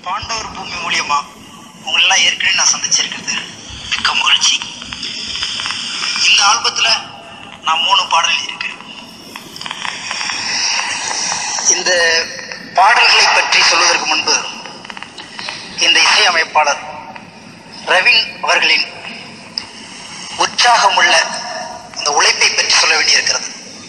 பாண்டவர் பூமி மூலியமா உங்களெல்லாம் ஏற்கனவே நான் சந்திச்சிருக்கிறது மிக்க மகிழ்ச்சி இந்த ஆல்பத்துல நான் மூணு பாடல் இருக்கு இந்த பாடல்களை பற்றி சொல்வதற்கு முன்பு இந்த இசையமைப்பாளர் ரவின் அவர்களின் உற்சாகமுள்ள அந்த உழைப்பை பற்றி சொல்ல வேண்டியிருக்கிறது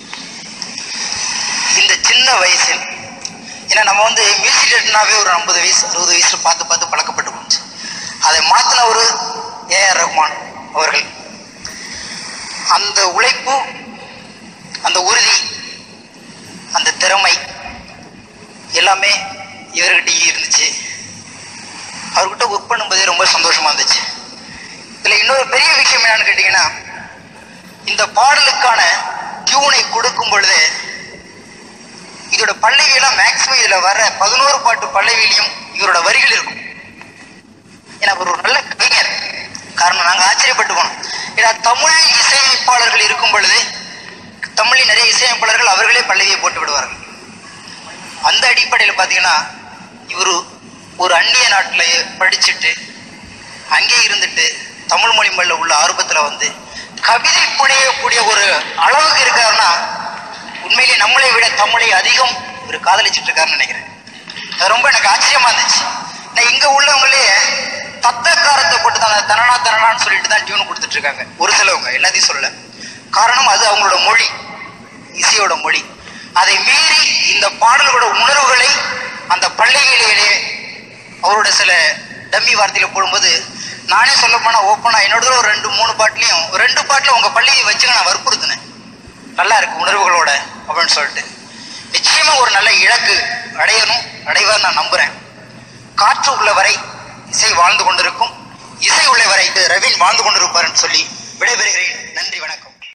இந்த சின்ன வயசில் ஏன்னா நம்ம வந்து மியூசிக் டேரக்டர்னாவே ஒரு ஐம்பது வயசு அறுபது வயசுல பார்த்து பார்த்து பழக்கப்பட்டு போச்சு அதை மாத்தின ஒரு ஏஆர் ரஹ்மான் அவர்கள் அந்த உழைப்பு அந்த உறுதி அந்த திறமை எல்லாமே இவர்கிட்ட இருந்துச்சு அவர்கிட்ட ஒர்க் பண்ணும்போதே ரொம்ப சந்தோஷமா இருந்துச்சு இதுல இன்னொரு பெரிய விஷயம் என்னன்னு கேட்டீங்கன்னா இந்த பாடலுக்கான டியூனை கொடுக்கும் பொழுது இதோட பல்லவியெல்லாம் மேக்சிமம் இதுல வர பதினோரு பாட்டு பல்லவியிலையும் இவரோட வரிகள் இருக்கும் ஏன்னா அவர் ஒரு நல்ல கவிஞர் காரணம் நாங்க ஆச்சரியப்பட்டு போனோம் ஏன்னா தமிழ் இசையமைப்பாளர்கள் இருக்கும் பொழுது தமிழில் நிறைய இசையமைப்பாளர்கள் அவர்களே பல்லவியை போட்டு விடுவார்கள் அந்த அடிப்படையில் பார்த்தீங்கன்னா இவர் ஒரு அந்நிய நாட்டில் படிச்சுட்டு அங்கே இருந்துட்டு தமிழ் மொழி மேல உள்ள ஆர்வத்தில் வந்து கவிதை புனையக்கூடிய ஒரு அளவுக்கு இருக்காருன்னா உண்மையிலேயே நம்மளை விட தமிழை அதிகம் ஒரு காதலிச்சிட்டு இருக்காருன்னு நினைக்கிறேன் அது ரொம்ப எனக்கு ஆச்சரியமா இருந்துச்சு நான் இங்க உள்ளவங்களே தத்தக்காரத்தை போட்டு தான் தனனா தனனான்னு சொல்லிட்டு தான் டியூன் கொடுத்துட்டு இருக்காங்க ஒரு சிலவங்க எல்லாத்தையும் சொல்லல காரணம் அது அவங்களோட மொழி இசையோட மொழி அதை மீறி இந்த பாடல்களோட உணர்வுகளை அந்த பள்ளிகளிலே அவரோட சில டம்மி வார்த்தையில போடும்போது நானே சொல்ல போனா ஓப்பனா என்னோட ஒரு ரெண்டு மூணு பாட்டுலையும் ஒரு ரெண்டு பாட்டுல உங்க பள்ளியை வச்சுங்க நான் வற்புறுத்தினேன் நல்லா இருக்கு உணர்வுகளோட அப்படின்னு சொல்லிட்டு நிச்சயமா ஒரு நல்ல இலக்கு அடையணும் அடைவார் நான் நம்புறேன் காற்று உள்ள வரை இசை வாழ்ந்து கொண்டிருக்கும் இசை உள்ள வரை ரவீன் வாழ்ந்து கொண்டிருப்பார்னு சொல்லி விடைபெறுகிறேன்